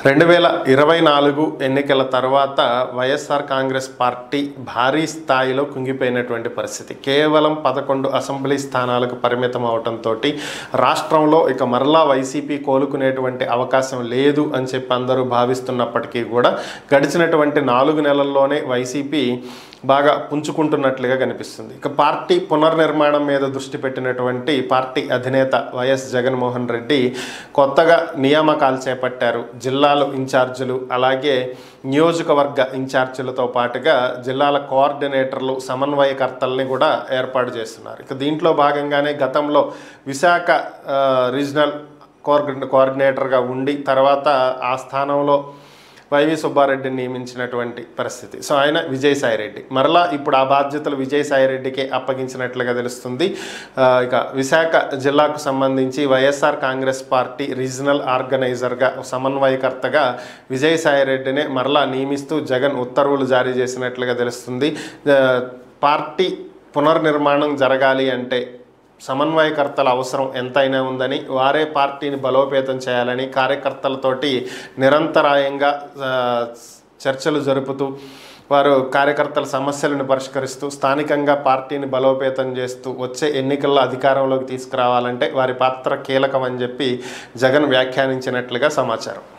రెండు వేల ఇరవై నాలుగు ఎన్నికల తర్వాత వైఎస్ఆర్ కాంగ్రెస్ పార్టీ భారీ స్థాయిలో కుంగిపోయినటువంటి పరిస్థితి కేవలం పదకొండు అసెంబ్లీ స్థానాలకు పరిమితం అవడంతో రాష్ట్రంలో ఇక మరలా వైసీపీ కోలుకునేటువంటి అవకాశం లేదు అని చెప్పి అందరూ భావిస్తున్నప్పటికీ కూడా గడిచినటువంటి నాలుగు నెలల్లోనే వైసీపీ బాగా పుంజుకుంటున్నట్లుగా కనిపిస్తుంది ఇక పార్టీ పునర్నిర్మాణం మీద దృష్టి పెట్టినటువంటి పార్టీ అధినేత వైఎస్ జగన్మోహన్ రెడ్డి కొత్తగా నియామకాలు చేపట్టారు జిల్లాలు ఇన్ఛార్జీలు అలాగే నియోజకవర్గ ఇన్ఛార్జీలతో పాటుగా జిల్లాల కోఆర్డినేటర్లు సమన్వయకర్తల్ని కూడా ఏర్పాటు చేస్తున్నారు ఇక దీంట్లో భాగంగానే గతంలో విశాఖ ఆ, రీజనల్ కోఆర్డి కోఆర్డినేటర్గా ఉండి తర్వాత ఆ స్థానంలో వైవి సుబ్బారెడ్డిని నియమించినటువంటి పరిస్థితి సో ఆయన విజయసాయిరెడ్డి మరలా ఇప్పుడు ఆ బాధ్యతలు విజయసాయిరెడ్డికే అప్పగించినట్లుగా తెలుస్తుంది ఆ, ఇక విశాఖ జిల్లాకు సంబంధించి వైఎస్ఆర్ కాంగ్రెస్ పార్టీ రీజనల్ ఆర్గనైజర్గా సమన్వయకర్తగా విజయసాయిరెడ్డినే మరలా నియమిస్తూ జగన్ ఉత్తర్వులు జారీ చేసినట్లుగా తెలుస్తుంది ఆ, పార్టీ పునర్నిర్మాణం జరగాలి అంటే సమన్వయకర్తల అవసరం ఎంతైనా ఉందని వారే పార్టీని బలోపేతం చేయాలని కార్యకర్తలతోటి నిరంతరాయంగా ఆ, చర్చలు జరుపుతూ వారు కార్యకర్తల సమస్యలను పరిష్కరిస్తూ స్థానికంగా పార్టీని బలోపేతం చేస్తూ వచ్చే ఎన్నికల్లో అధికారంలోకి తీసుకురావాలంటే వారి పాత్ర కీలకమని చెప్పి జగన్ వ్యాఖ్యానించినట్లుగా సమాచారం